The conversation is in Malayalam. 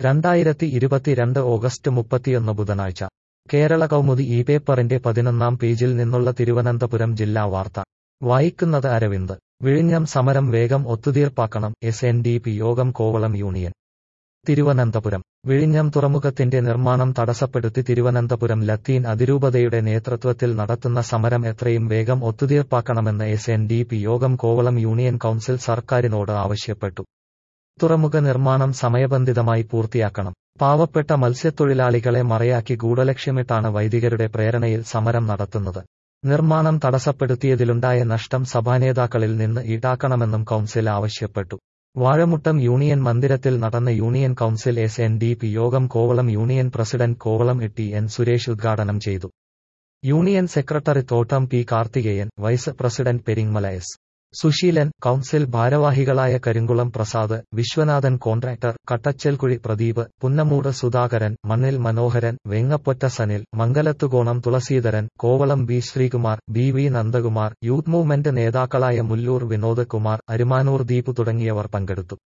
രണ്ടായിരത്തി ഇരുപത്തിരണ്ട് ഓഗസ്റ്റ് മുപ്പത്തിയൊന്ന് ബുധനാഴ്ച കേരള കൗമുദി ഈ പേപ്പറിന്റെ പതിനൊന്നാം പേജിൽ നിന്നുള്ള തിരുവനന്തപുരം ജില്ലാ വാർത്ത വായിക്കുന്നത് അരവിന്ദ് വിഴിഞ്ഞം സമരം വേഗം ഒത്തുതീർപ്പാക്കണം S N D P Yogam Kovalam union Thiruvananthapuram വിഴിഞ്ഞം തുറമുഖത്തിന്റെ നിർമ്മാണം തടസ്സപ്പെടുത്തി തിരുവനന്തപുരം ലത്തീൻ അതിരൂപതയുടെ നേതൃത്വത്തിൽ നടത്തുന്ന സമരം എത്രയും വേഗം ഒത്തുതീർപ്പാക്കണമെന്ന് S N D P Yogam Kovalam union council സർക്കാരിനോട് ആവശ്യപ്പെട്ടു തുറമുഖ നിർമ്മാണം സമയബന്ധിതമായി പൂർത്തിയാക്കണം പാവപ്പെട്ട മത്സ്യത്തൊഴിലാളികളെ മറയാക്കി ഗൂഢലക്ഷ്യമിട്ടാണ് വൈദികരുടെ പ്രേരണയിൽ സമരം നടത്തുന്നത് നിർമ്മാണം തടസ്സപ്പെടുത്തിയതിലുണ്ടായ നഷ്ടം സഭാനേതാക്കളിൽ നിന്ന് ഈടാക്കണമെന്നും കൗൺസിൽ ആവശ്യപ്പെട്ടു വാഴമുട്ടം യൂണിയൻ മന്ദിരത്തിൽ നടന്ന union council S N D P Yogam Kovalam union president Kovalam T N Suresh ഉദ്ഘാടനം ചെയ്തു union secretary Thottam P Karthikeyan vice president Peringamala S Susheelan council ഭാരവാഹികളായ Karinkulam Prasad Viswanathan contractor Kattachalkuzhi Pradeep Punnamoodu Sudhakaran Mannil Manoharan Vengapotta Sanil Mangalathukonam Thulaseedharan Kovalam B Sreekumar B V Nandakumar youth movement നേതാക്കളായ മുല്ലൂർ വിനോദ് കുമാർ അരുമാനൂർ ദീപ് തുടങ്ങിയവർ പങ്കെടുത്തു